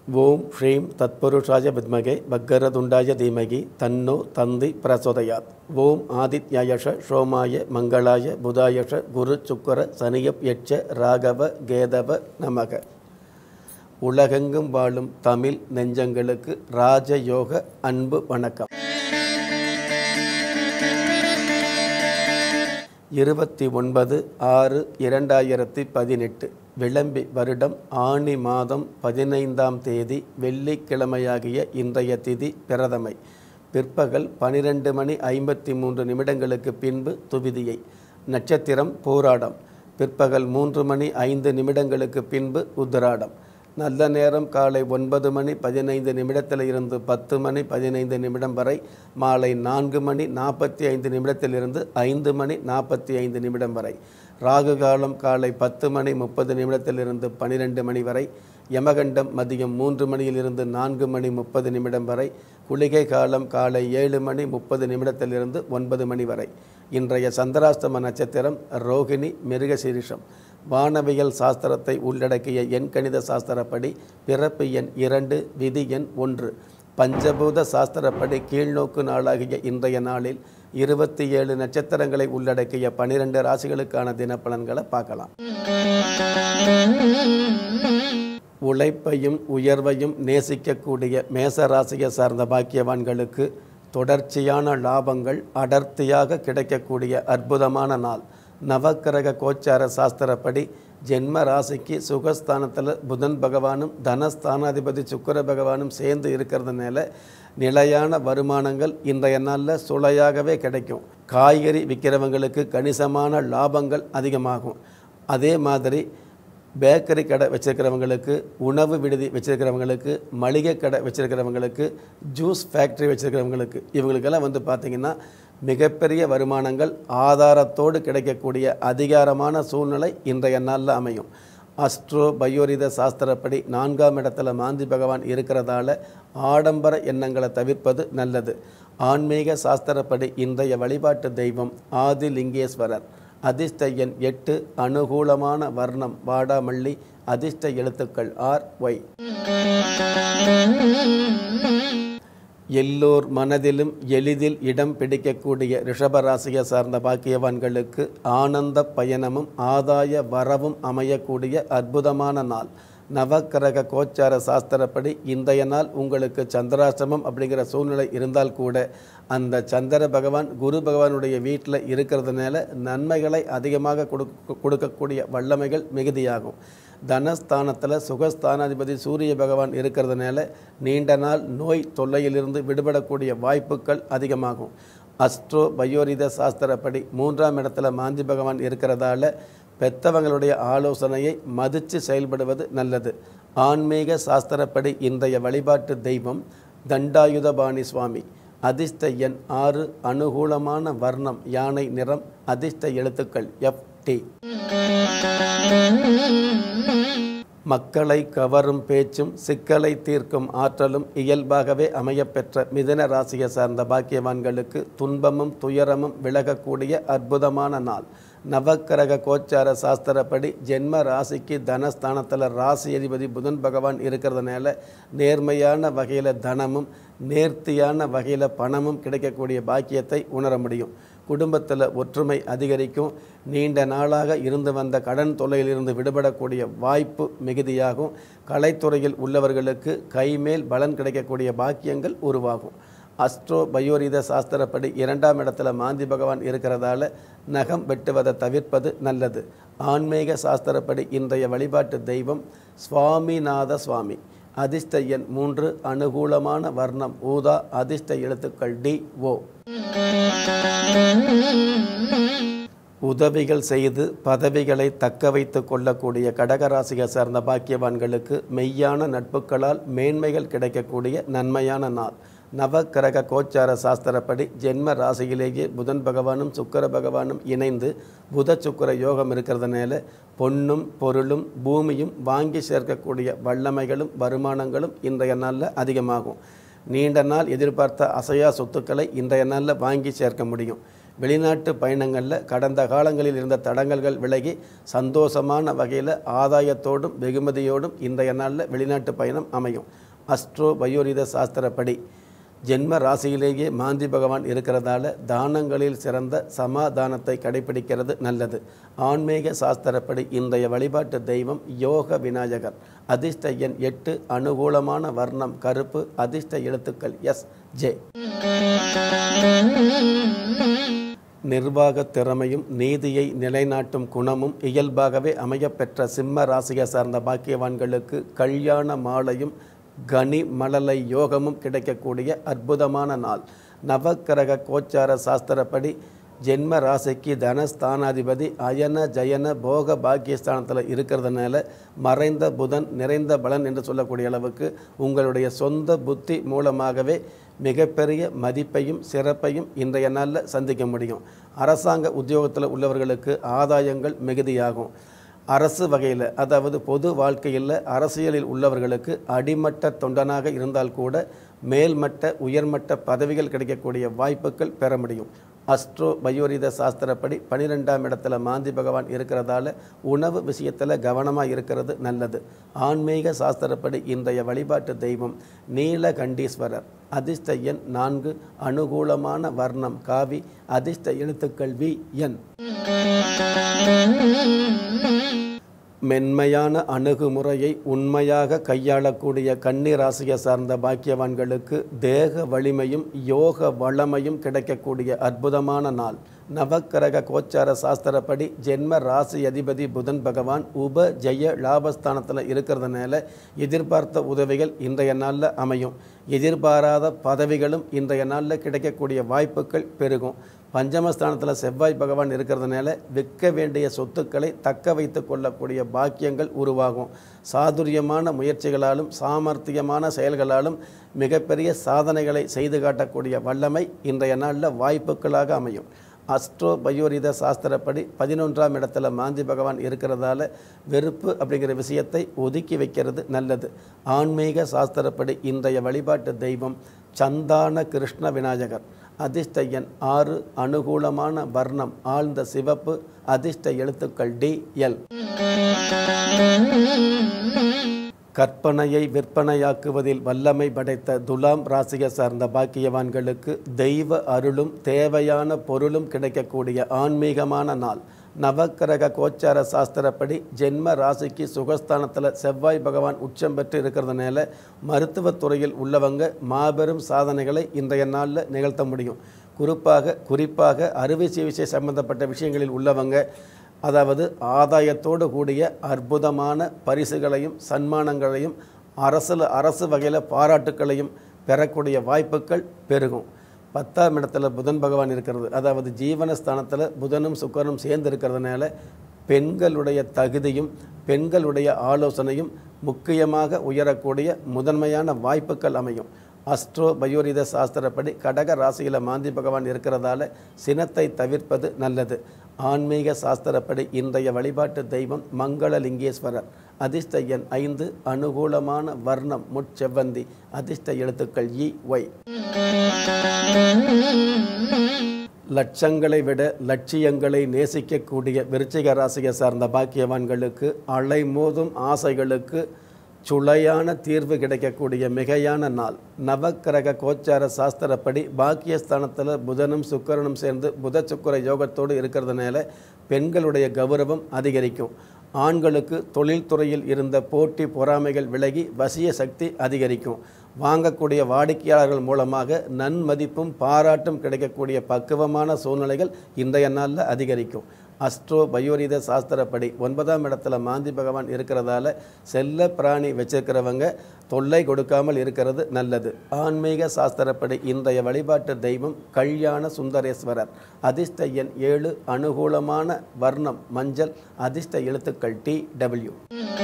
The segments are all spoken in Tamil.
ஓம் ஸ்ரீம் தத்புருஷாய வித்மகே பக்கரதுண்டாய தீமகி தன்னோ தந்தி பிரசோதயாத் ஓம் ஆதித்யாயஷ சோமாய மங்களாய புதாயஷ குரு சுக்கர சனியப் யட்ச ராகவ கேதவ நமக உலகெங்கும் வாழும் தமிழ் நெஞ்சங்களுக்கு ராஜயோக அன்பு வணக்கம் இருபத்தி ஒன்பது ஆறு இரண்டாயிரத்தி பதினெட்டு விளம்பி வருடம் ஆணி மாதம் பதினைந்தாம் தேதி வெள்ளிக்கிழமையாகிய இன்றைய திதி பிரதமை பிற்பகல் பனிரெண்டு மணி ஐம்பத்தி மூன்று நிமிடங்களுக்கு பின்பு துவிதியை நட்சத்திரம் போராடம் பிற்பகல் மூன்று மணி ஐந்து நிமிடங்களுக்கு பின்பு உத்திராடம் நல்ல நேரம் காலை ஒன்பது மணி பதினைந்து நிமிடத்தில் இருந்து பத்து மணி பதினைந்து நிமிடம் வரை மாலை நான்கு மணி நாற்பத்தி ஐந்து நிமிடத்திலிருந்து ஐந்து மணி நாற்பத்தி ஐந்து நிமிடம் வரை ராகு காலம் காலை பத்து மணி முப்பது நிமிடத்திலிருந்து பனிரெண்டு மணி வரை யமகண்டம் மதியம் மூன்று மணியிலிருந்து நான்கு மணி முப்பது நிமிடம் வரை குளிகை காலம் காலை ஏழு மணி முப்பது நிமிடத்திலிருந்து ஒன்பது மணி வரை இன்றைய சந்திராஷ்டம நட்சத்திரம் ரோகிணி மிருகசீரிஷம் வானவியல் சாஸ்திரத்தை உள்ளடக்கிய எண்கணித சாஸ்திரப்படி பிறப்பு எண் இரண்டு விதி எண் ஒன்று பஞ்சபூத சாஸ்திரப்படி கீழ்நோக்கு நாளாகிய இன்றைய நாளில் இருபத்தி ஏழு நட்சத்திரங்களை உள்ளடக்கிய பனிரெண்டு ராசிகளுக்கான தினப்பலன்களை பார்க்கலாம் உழைப்பையும் உயர்வையும் நேசிக்கக்கூடிய மேச ராசியை சார்ந்த பாக்கியவான்களுக்கு தொடர்ச்சியான லாபங்கள் அடர்த்தியாக கிடைக்கக்கூடிய அற்புதமான நாள் நவக்கிரக கோச்சார சாஸ்திரப்படி ஜென்ம ராசிக்கு சுகஸ்தானத்தில் புதன் பகவானும் தனஸ்தானாதிபதி சுக்கர பகவானும் சேர்ந்து இருக்கிறதுனால நிலையான வருமானங்கள் இன்றைய நாளில் சுளையாகவே கிடைக்கும் காய்கறி விற்கிறவங்களுக்கு கணிசமான லாபங்கள் அதிகமாகும் அதே மாதிரி பேக்கரி கடை வச்சுருக்கிறவங்களுக்கு உணவு விடுதி வச்சுருக்கிறவங்களுக்கு மளிகை கடை வச்சுருக்கிறவங்களுக்கு ஜூஸ் ஃபேக்ட்ரி வச்சுருக்கிறவங்களுக்கு இவங்களுக்கெல்லாம் வந்து பார்த்திங்கன்னா மிகப்பெரிய வருமானங்கள் ஆதாரத்தோடு கிடைக்கக்கூடிய அதிகாரமான சூழ்நிலை இன்றைய நாளில் அமையும் அஸ்ட்ரோ பயோரித சாஸ்திரப்படி நான்காம் இடத்துல மாந்தி பகவான் இருக்கிறதால ஆடம்பர எண்ணங்களை தவிர்ப்பது நல்லது ஆன்மீக சாஸ்திரப்படி இன்றைய வழிபாட்டு தெய்வம் ஆதிலிங்கேஸ்வரர் அதிர்ஷ்ட எண் எட்டு அனுகூலமான வர்ணம் வாடாமல்லி அதிர்ஷ்ட எழுத்துக்கள் ஆர் ஒய் எல்லோர் மனதிலும் எளிதில் இடம் பிடிக்கக்கூடிய ரிஷபராசியை சார்ந்த பாக்கியவான்களுக்கு ஆனந்த பயணமும் ஆதாய வரவும் அமையக்கூடிய அற்புதமான நாள் நவக்கிரக கோச்சார சாஸ்திரப்படி இன்றைய நாள் உங்களுக்கு சந்திராசிரமம் அப்படிங்கிற சூழ்நிலை இருந்தால் கூட அந்த சந்திர பகவான் குரு பகவானுடைய வீட்டில் இருக்கிறதுனால நன்மைகளை அதிகமாக கொடுக்க கொடுக்கக்கூடிய வல்லமைகள் மிகுதியாகும் தனஸ்தானத்தில் சுகஸ்தானாதிபதி சூரிய பகவான் இருக்கிறதுனால நீண்ட நாள் நோய் தொல்லையிலிருந்து விடுபடக்கூடிய வாய்ப்புகள் அதிகமாகும் அஸ்ட்ரோ பயோரித சாஸ்திரப்படி மூன்றாம் இடத்துல மாந்தி பகவான் இருக்கிறதால பெத்தவங்களுடைய ஆலோசனையை மதித்து செயல்படுவது நல்லது ஆன்மீக சாஸ்திரப்படி இன்றைய வழிபாட்டு தெய்வம் தண்டாயுதபாணி சுவாமி அதிர்ஷ்ட எண் ஆறு அனுகூலமான வர்ணம் யானை நிறம் அதிர்ஷ்ட எழுத்துக்கள் எஃப் டி மக்களை கவரும் பேச்சும் சிக்கலை தீர்க்கும் ஆற்றலும் இயல்பாகவே அமையப்பெற்ற மிதன ராசியை சார்ந்த பாக்கியவான்களுக்கு துன்பமும் துயரமும் விலகக்கூடிய அற்புதமான நாள் நவக்கிரக கோச்சார சாஸ்திரப்படி ஜென்ம ராசிக்கு தனஸ்தானத்தில் ராசி அதிபதி புதன் பகவான் இருக்கிறதுனால நேர்மையான வகையில் தனமும் நேர்த்தியான வகையில் பணமும் கிடைக்கக்கூடிய பாக்கியத்தை உணர முடியும் குடும்பத்தில் ஒற்றுமை அதிகரிக்கும் நீண்ட நாளாக இருந்து வந்த கடன் தொல்லையிலிருந்து விடுபடக்கூடிய வாய்ப்பு மிகுதியாகும் கலைத்துறையில் உள்ளவர்களுக்கு கைமேல் பலன் கிடைக்கக்கூடிய பாக்கியங்கள் உருவாகும் அஸ்ட்ரோ பயோரித சாஸ்திரப்படி இரண்டாம் இடத்துல மாந்தி பகவான் இருக்கிறதால நகம் வெட்டுவதை தவிர்ப்பது நல்லது ஆன்மீக சாஸ்திரப்படி இன்றைய வழிபாட்டு தெய்வம் சுவாமிநாத சுவாமி அதிர்ஷ்ட எண் மூன்று அனுகூலமான வர்ணம் ஊதா அதிர்ஷ்ட எழுத்துக்கள் டி ஓ உதவிகள் செய்து பதவிகளை தக்க வைத்து கொள்ளக்கூடிய கடகராசியை சார்ந்த பாக்கியவான்களுக்கு மெய்யான நட்புகளால் மேன்மைகள் கிடைக்கக்கூடிய நன்மையான நாள் நவக்கிரக கோச்சார சாஸ்திரப்படி ஜென்ம ராசியிலேயே புதன் பகவானும் சுக்கர பகவானும் இணைந்து புத சுக்கர யோகம் இருக்கிறதுனால பொன்னும் பொருளும் பூமியும் வாங்கி சேர்க்கக்கூடிய வல்லமைகளும் வருமானங்களும் இன்றைய நாளில் அதிகமாகும் நீண்ட நாள் எதிர்பார்த்த அசையா சொத்துக்களை இன்றைய நாளில் வாங்கி சேர்க்க முடியும் வெளிநாட்டு பயணங்களில் கடந்த காலங்களில் இருந்த தடங்கல்கள் விலகி சந்தோஷமான வகையில் ஆதாயத்தோடும் வெகுமதியோடும் இன்றைய நாளில் வெளிநாட்டு பயணம் அமையும் அஸ்ட்ரோ பயோரித சாஸ்திரப்படி ஜென்ம ராசியிலேயே மாந்தி பகவான் இருக்கிறதால தானங்களில் சிறந்த சமாதானத்தை கடைபிடிக்கிறது நல்லது ஆன்மீக சாஸ்திரப்படி இன்றைய வழிபாட்டு தெய்வம் யோக விநாயகர் அதிர்ஷ்ட எண் எட்டு அனுகூலமான வர்ணம் கருப்பு அதிர்ஷ்ட எழுத்துக்கள் எஸ் ஜே நிர்வாக திறமையும் நீதியை நிலைநாட்டும் குணமும் இயல்பாகவே அமையப்பெற்ற சிம்ம ராசியை சார்ந்த பாக்கியவான்களுக்கு கல்யாண மாலையும் கனி மழலை யோகமும் கிடைக்கக்கூடிய அற்புதமான நாள் நவக்கிரக கோச்சார சாஸ்திரப்படி ஜென்ம ராசிக்கு தனஸ்தானாதிபதி அயன ஜயன போக பாக்கியஸ்தானத்தில் இருக்கிறதுனால மறைந்த புதன் நிறைந்த பலன் என்று சொல்லக்கூடிய அளவுக்கு உங்களுடைய சொந்த புத்தி மூலமாகவே மிகப்பெரிய மதிப்பையும் சிறப்பையும் இன்றைய நாளில் சந்திக்க முடியும் அரசாங்க உத்தியோகத்தில் உள்ளவர்களுக்கு ஆதாயங்கள் மிகுதியாகும் அரசு வகையில் அதாவது பொது வாழ்க்கையில் அரசியலில் உள்ளவர்களுக்கு அடிமட்ட தொண்டனாக இருந்தால் கூட மேல்மட்ட உயர்மட்ட பதவிகள் கிடைக்கக்கூடிய வாய்ப்புகள் பெற முடியும் அஸ்ட்ரோ பயோரித சாஸ்திரப்படி பனிரெண்டாம் இடத்துல மாந்தி பகவான் இருக்கிறதால உணவு விஷயத்தில் கவனமாக இருக்கிறது நல்லது ஆன்மீக சாஸ்திரப்படி இன்றைய வழிபாட்டு தெய்வம் நீலகண்டீஸ்வரர் அதிர்ஷ்ட எண் நான்கு அனுகூலமான வர்ணம் காவி அதிர்ஷ்ட எழுத்துக்கள் வி என் மென்மையான அணுகுமுறையை உண்மையாக கையாளக்கூடிய கன்னி ராசியை சார்ந்த பாக்கியவான்களுக்கு தேக வலிமையும் யோக வளமையும் கிடைக்கக்கூடிய அற்புதமான நாள் நவக்கிரக கோச்சார சாஸ்திரப்படி ஜென்ம ராசி அதிபதி புதன் பகவான் உப ஜெய லாபஸ்தானத்தில் இருக்கிறதுனால எதிர்பார்த்த உதவிகள் இன்றைய நாளில் அமையும் எதிர்பாராத பதவிகளும் இன்றைய நாளில் கிடைக்கக்கூடிய வாய்ப்புகள் பெருகும் பஞ்சமஸ்தானத்தில் செவ்வாய் பகவான் இருக்கிறதுனால விற்க வேண்டிய சொத்துக்களை தக்க வைத்து கொள்ளக்கூடிய பாக்கியங்கள் உருவாகும் சாதுரியமான முயற்சிகளாலும் சாமர்த்தியமான செயல்களாலும் மிகப்பெரிய சாதனைகளை செய்து காட்டக்கூடிய வல்லமை இன்றைய நாளில் வாய்ப்புகளாக அமையும் அஸ்ட்ரோ பயோரித சாஸ்திரப்படி பதினொன்றாம் இடத்துல மாந்தி பகவான் இருக்கிறதால வெறுப்பு அப்படிங்கிற விஷயத்தை ஒதுக்கி வைக்கிறது நல்லது ஆன்மீக சாஸ்திரப்படி இன்றைய வழிபாட்டு தெய்வம் சந்தான கிருஷ்ண விநாயகர் அதிர்ஷ்ட எண் ஆறு அனுகூலமான வர்ணம் ஆழ்ந்த சிவப்பு அதிர்ஷ்ட எழுத்துக்கள் டி எல் கற்பனையை விற்பனையாக்குவதில் வல்லமை படைத்த துலாம் ராசியை சார்ந்த பாக்கியவான்களுக்கு தெய்வ அருளும் தேவையான பொருளும் கிடைக்கக்கூடிய ஆன்மீகமான நாள் நவக்கிரக கோச்சார சாஸ்திரப்படி ஜென்ம ராசிக்கு சுகஸ்தானத்தில் செவ்வாய் பகவான் உச்சம் பெற்று இருக்கிறதுனால மருத்துவத்துறையில் உள்ளவங்க மாபெரும் சாதனைகளை இன்றைய நாளில் நிகழ்த்த முடியும் குறிப்பாக குறிப்பாக அறுவை சிகிச்சை சம்பந்தப்பட்ட விஷயங்களில் உள்ளவங்க அதாவது ஆதாயத்தோடு கூடிய அற்புதமான பரிசுகளையும் சன்மானங்களையும் அரசில் அரசு வகையில் பாராட்டுக்களையும் பெறக்கூடிய வாய்ப்புகள் பெருகும் பத்தாம் இடத்துல புதன் பகவான் இருக்கிறது அதாவது ஜீவனஸ்தானத்தில் புதனும் சுக்கரனும் சேர்ந்து இருக்கிறதுனால பெண்களுடைய தகுதியும் பெண்களுடைய ஆலோசனையும் முக்கியமாக உயரக்கூடிய முதன்மையான வாய்ப்புகள் அமையும் அஸ்ட்ரோ பயோரித சாஸ்திரப்படி கடக ராசியில் மாந்தி பகவான் இருக்கிறதால சினத்தை தவிர்ப்பது நல்லது ஆன்மீக சாஸ்திரப்படி இன்றைய வழிபாட்டு தெய்வம் மங்களலிங்கேஸ்வரர் அதிர்ஷ்ட எண் ஐந்து அனுகூலமான வர்ணம் முட்செவ்வந்தி அதிர்ஷ்ட எழுத்துக்கள் இ ஒய் லட்சங்களை விட லட்சியங்களை நேசிக்கக்கூடிய விருச்சிக ராசியை சார்ந்த பாக்கியவான்களுக்கு அலைமோதும் ஆசைகளுக்கு சுளையான தீர்வு கிடைக்கக்கூடிய மிகையான நாள் நவக்கிரக கோச்சார சாஸ்திரப்படி பாக்கியஸ்தானத்தில் புதனும் சுக்கரனும் சேர்ந்து புத சுக்கர யோகத்தோடு இருக்கிறதுனால பெண்களுடைய கௌரவம் அதிகரிக்கும் ஆண்களுக்கு தொழில்துறையில் இருந்த போட்டி பொறாமைகள் விலகி வசிய சக்தி அதிகரிக்கும் வாங்கக்கூடிய வாடிக்கையாளர்கள் மூலமாக நன்மதிப்பும் பாராட்டும் கிடைக்கக்கூடிய பக்குவமான சூழ்நிலைகள் இன்றைய நாளில் அதிகரிக்கும் அஸ்ட்ரோ பயோரித சாஸ்திரப்படி ஒன்பதாம் இடத்துல மாந்தி பகவான் இருக்கிறதால செல்ல பிராணி வச்சிருக்கிறவங்க தொல்லை கொடுக்காமல் இருக்கிறது நல்லது ஆன்மீக சாஸ்திரப்படி இன்றைய வழிபாட்டு தெய்வம் கல்யாண சுந்தரேஸ்வரர் அதிர்ஷ்ட எண் ஏழு அனுகூலமான வர்ணம் மஞ்சள் அதிர்ஷ்ட எழுத்துக்கள் டி டபிள்யூ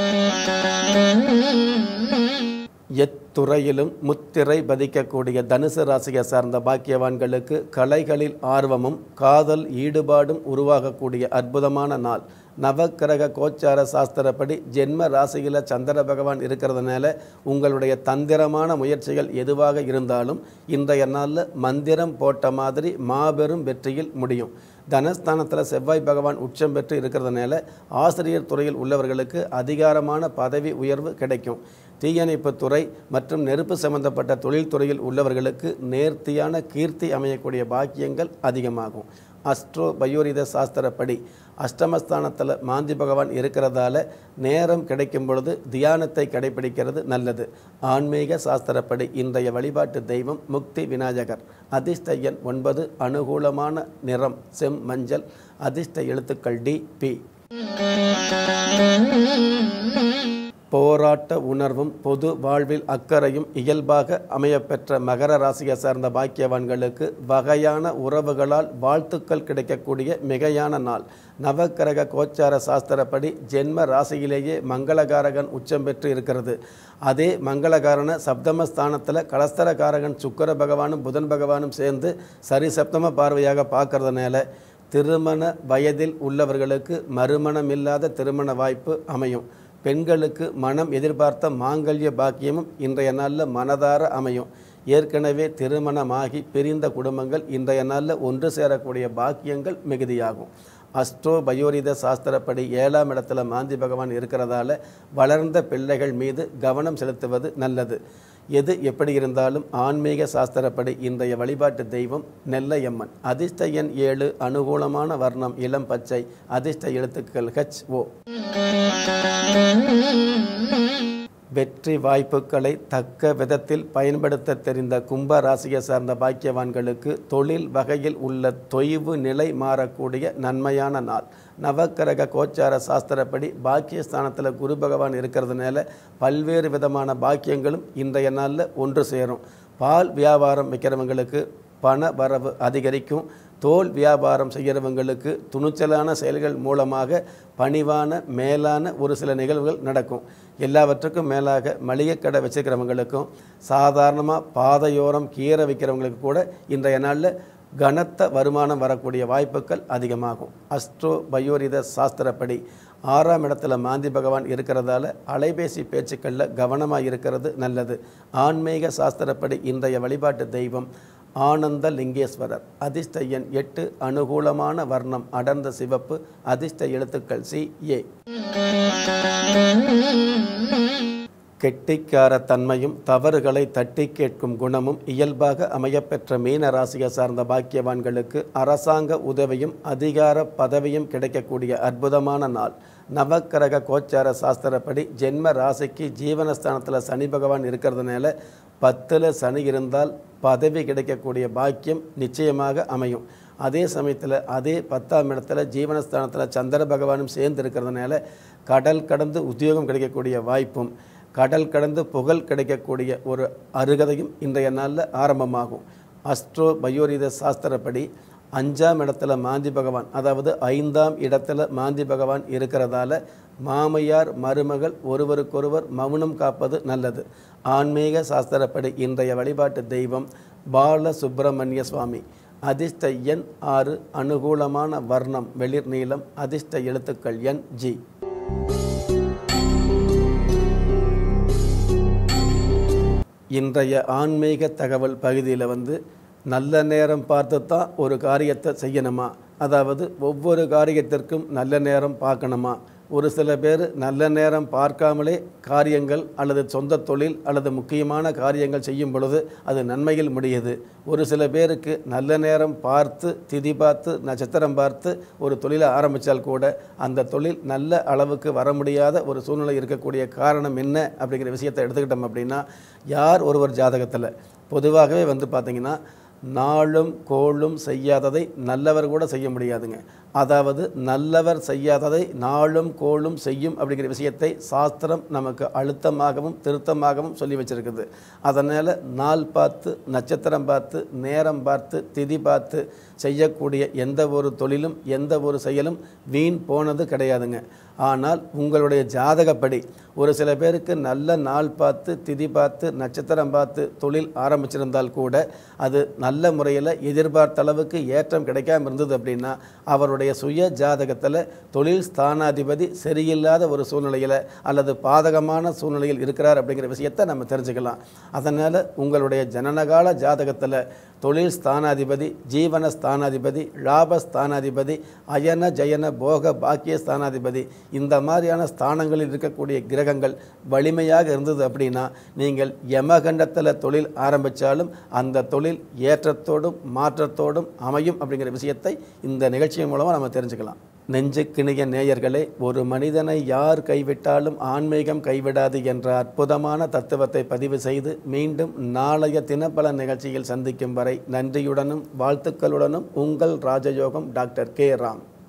எத்துறையிலும் முத்திரை பதிக்கக்கூடிய தனுசு ராசியை சார்ந்த பாக்கியவான்களுக்கு கலைகளில் ஆர்வமும் காதல் ஈடுபாடும் உருவாகக்கூடிய அற்புதமான நாள் நவக்கிரக கோச்சார சாஸ்திரப்படி ஜென்ம ராசியில் சந்திர பகவான் இருக்கிறதுனால உங்களுடைய தந்திரமான முயற்சிகள் எதுவாக இருந்தாலும் இன்றைய நாளில் மந்திரம் போட்ட மாதிரி மாபெரும் வெற்றியில் முடியும் தனஸ்தானத்தில் செவ்வாய் பகவான் உச்சம் பெற்று இருக்கிறதுனால ஆசிரியர் துறையில் உள்ளவர்களுக்கு அதிகாரமான பதவி உயர்வு கிடைக்கும் தீயணைப்புத் துறை மற்றும் நெருப்பு சம்பந்தப்பட்ட தொழில்துறையில் உள்ளவர்களுக்கு நேர்த்தியான கீர்த்தி அமையக்கூடிய பாக்கியங்கள் அதிகமாகும் அஸ்ட்ரோ பயோரித சாஸ்திரப்படி அஷ்டமஸ்தானத்தில் மாந்தி பகவான் இருக்கிறதால நேரம் கிடைக்கும் பொழுது தியானத்தை கடைபிடிக்கிறது நல்லது ஆன்மீக சாஸ்திரப்படி இன்றைய வழிபாட்டு தெய்வம் முக்தி விநாயகர் அதிர்ஷ்ட எண் ஒன்பது அனுகூலமான நிறம் செம் மஞ்சள் அதிர்ஷ்ட எழுத்துக்கள் டி பி போராட்ட உணர்வும் பொது வாழ்வில் அக்கறையும் இயல்பாக அமையப்பெற்ற மகர ராசியை சார்ந்த பாக்கியவான்களுக்கு வகையான உறவுகளால் வாழ்த்துக்கள் கிடைக்கக்கூடிய மிகையான நாள் நவக்கிரக கோச்சார சாஸ்திரப்படி ஜென்ம ராசியிலேயே மங்களகாரகன் உச்சம் பெற்று இருக்கிறது அதே மங்களகாரன சப்தமஸ்தானத்தில் கலஸ்தரகாரகன் சுக்கர பகவானும் புதன் பகவானும் சேர்ந்து சரி சப்தம பார்வையாக பார்க்கறதுனால திருமண வயதில் உள்ளவர்களுக்கு மறுமணமில்லாத திருமண வாய்ப்பு அமையும் பெண்களுக்கு மனம் எதிர்பார்த்த மாங்கல்ய பாக்கியமும் இன்றைய நாளில் மனதார அமையும் ஏற்கனவே திருமணமாகி பிரிந்த குடும்பங்கள் இன்றைய நாளில் ஒன்று சேரக்கூடிய பாக்கியங்கள் மிகுதியாகும் அஸ்ட்ரோ பயோரித சாஸ்திரப்படி ஏழாம் இடத்துல மாந்தி பகவான் இருக்கிறதால வளர்ந்த பிள்ளைகள் மீது கவனம் செலுத்துவது நல்லது எது எப்படி இருந்தாலும் ஆன்மீக சாஸ்திரப்படி இன்றைய வழிபாட்டு தெய்வம் நெல்லையம்மன் அதிர்ஷ்ட எண் ஏழு அனுகூலமான வர்ணம் இளம் பச்சை அதிர்ஷ்ட எழுத்துக்கள் ஹெச் ஓ வெற்றி வாய்ப்புகளை தக்க விதத்தில் பயன்படுத்த தெரிந்த கும்ப ராசியை சார்ந்த பாக்கியவான்களுக்கு தொழில் வகையில் உள்ள தொய்வு நிலை மாறக்கூடிய நன்மையான நாள் நவக்கிரக கோச்சார சாஸ்திரப்படி பாக்கியஸ்தானத்தில் குரு பகவான் இருக்கிறதுனால பல்வேறு விதமான பாக்கியங்களும் இன்றைய நாளில் ஒன்று சேரும் பால் வியாபாரம் வைக்கிறவங்களுக்கு பண வரவு அதிகரிக்கும் தோல் வியாபாரம் செய்கிறவங்களுக்கு துணிச்சலான செயல்கள் மூலமாக பணிவான மேலான ஒரு சில நிகழ்வுகள் நடக்கும் எல்லாவற்றுக்கும் மேலாக மளிகை கடை வச்சுருக்கிறவங்களுக்கும் சாதாரணமாக பாதையோரம் கீரை வைக்கிறவங்களுக்கு கூட இன்றைய நாளில் கனத்த வருமானம் வரக்கூடிய வாய்ப்புகள் அதிகமாகும் அஸ்ட்ரோ பயோரித சாஸ்திரப்படி ஆறாம் இடத்துல மாந்தி பகவான் இருக்கிறதால அலைபேசி பேச்சுக்களில் கவனமாக இருக்கிறது நல்லது ஆன்மீக சாஸ்திரப்படி இன்றைய வழிபாட்டு தெய்வம் ஆனந்த லிங்கேஸ்வரர் அதிர்ஷ்ட எண் எட்டு அனுகூலமான வர்ணம் அடர்ந்த சிவப்பு அதிர்ஷ்ட எழுத்துக்கள் சி ஏ கெட்டிக்கார தன்மையும் தவறுகளை தட்டி கேட்கும் குணமும் இயல்பாக அமையப்பெற்ற மீன ராசியை சார்ந்த பாக்கியவான்களுக்கு அரசாங்க உதவியும் அதிகார பதவியும் கிடைக்கக்கூடிய அற்புதமான நாள் நவக்கிரக கோச்சார சாஸ்திரப்படி ஜென்ம ராசிக்கு ஜீவனஸ்தானத்தில் சனி பகவான் இருக்கிறதுனால பத்தில் சனி இருந்தால் பதவி கிடைக்கக்கூடிய பாக்கியம் நிச்சயமாக அமையும் அதே சமயத்தில் அதே பத்தாம் இடத்துல ஜீவனஸ்தானத்தில் சந்திர பகவானும் சேர்ந்து இருக்கிறதுனால கடல் கடந்து உத்தியோகம் கிடைக்கக்கூடிய வாய்ப்பும் கடல் கடந்து புகழ் கிடைக்கக்கூடிய ஒரு அருகதையும் இன்றைய நாளில் ஆரம்பமாகும் அஸ்ட்ரோ பயோரித சாஸ்திரப்படி அஞ்சாம் இடத்துல மாந்தி பகவான் அதாவது ஐந்தாம் இடத்துல மாந்தி பகவான் இருக்கிறதால மாமையார் மருமகள் ஒருவருக்கொருவர் மௌனம் காப்பது நல்லது ஆன்மீக சாஸ்திரப்படி இன்றைய வழிபாட்டு தெய்வம் பால சுப்பிரமணிய சுவாமி அதிர்ஷ்ட எண் ஆறு அனுகூலமான வர்ணம் வெளிர் நீளம் அதிர்ஷ்ட எழுத்துக்கள் என் ஜி இன்றைய ஆன்மீக தகவல் பகுதியில் வந்து நல்ல நேரம் பார்த்து தான் ஒரு காரியத்தை செய்யணுமா அதாவது ஒவ்வொரு காரியத்திற்கும் நல்ல நேரம் பார்க்கணுமா ஒரு சில பேர் நல்ல நேரம் பார்க்காமலே காரியங்கள் அல்லது சொந்த தொழில் அல்லது முக்கியமான காரியங்கள் செய்யும் பொழுது அது நன்மையில் முடியுது ஒரு சில பேருக்கு நல்ல நேரம் பார்த்து திதி பார்த்து நட்சத்திரம் பார்த்து ஒரு தொழிலை ஆரம்பித்தால் கூட அந்த தொழில் நல்ல அளவுக்கு வர முடியாத ஒரு சூழ்நிலை இருக்கக்கூடிய காரணம் என்ன அப்படிங்கிற விஷயத்தை எடுத்துக்கிட்டோம் அப்படின்னா யார் ஒருவர் ஜாதகத்தில் பொதுவாகவே வந்து பார்த்திங்கன்னா நாளும் கோளும் செய்யாததை நல்லவர் கூட செய்ய முடியாதுங்க அதாவது நல்லவர் செய்யாததை நாளும் கோளும் செய்யும் அப்படிங்கிற விஷயத்தை சாஸ்திரம் நமக்கு அழுத்தமாகவும் திருத்தமாகவும் சொல்லி வச்சிருக்குது அதனால் நாள் பார்த்து நட்சத்திரம் பார்த்து நேரம் பார்த்து திதி பார்த்து செய்யக்கூடிய எந்த ஒரு தொழிலும் எந்த ஒரு செயலும் வீண் போனது கிடையாதுங்க ஆனால் உங்களுடைய ஜாதகப்படி ஒரு சில பேருக்கு நல்ல நாள் பார்த்து திதி பார்த்து நட்சத்திரம் பார்த்து தொழில் ஆரம்பிச்சிருந்தால் கூட அது நல்ல முறையில் எதிர்பார்த்த அளவுக்கு ஏற்றம் கிடைக்காம இருந்தது அப்படின்னா அவருடைய உங்களுடைய சுய ஜாதகத்தில் தொழில் ஸ்தானாதிபதி சரியில்லாத ஒரு சூழ்நிலையில் அல்லது பாதகமான சூழ்நிலையில் இருக்கிறார் அப்படிங்கிற விஷயத்தை நம்ம தெரிஞ்சுக்கலாம் அதனால் உங்களுடைய ஜனனகால ஜாதகத்தில் தொழில் ஸ்தானாதிபதி ஜீவன ஸ்தானாதிபதி லாப ஸ்தானாதிபதி அயன ஜயன போக பாக்கிய ஸ்தானாதிபதி இந்த மாதிரியான ஸ்தானங்களில் இருக்கக்கூடிய கிரகங்கள் வலிமையாக இருந்தது அப்படின்னா நீங்கள் யமகண்டத்தில் தொழில் ஆரம்பித்தாலும் அந்த தொழில் ஏற்றத்தோடும் மாற்றத்தோடும் அமையும் அப்படிங்கிற விஷயத்தை இந்த நிகழ்ச்சியின் மூலமாக நம்ம தெரிஞ்சுக்கலாம் நெஞ்சுக்கிணிய நேயர்களே ஒரு மனிதனை யார் கைவிட்டாலும் ஆன்மீகம் கைவிடாது என்ற அற்புதமான தத்துவத்தை பதிவு செய்து மீண்டும் நாளைய தினப்பல நிகழ்ச்சியில் சந்திக்கும் வரை நன்றியுடனும் வாழ்த்துக்களுடனும் உங்கள் ராஜயோகம் டாக்டர் கே ராம்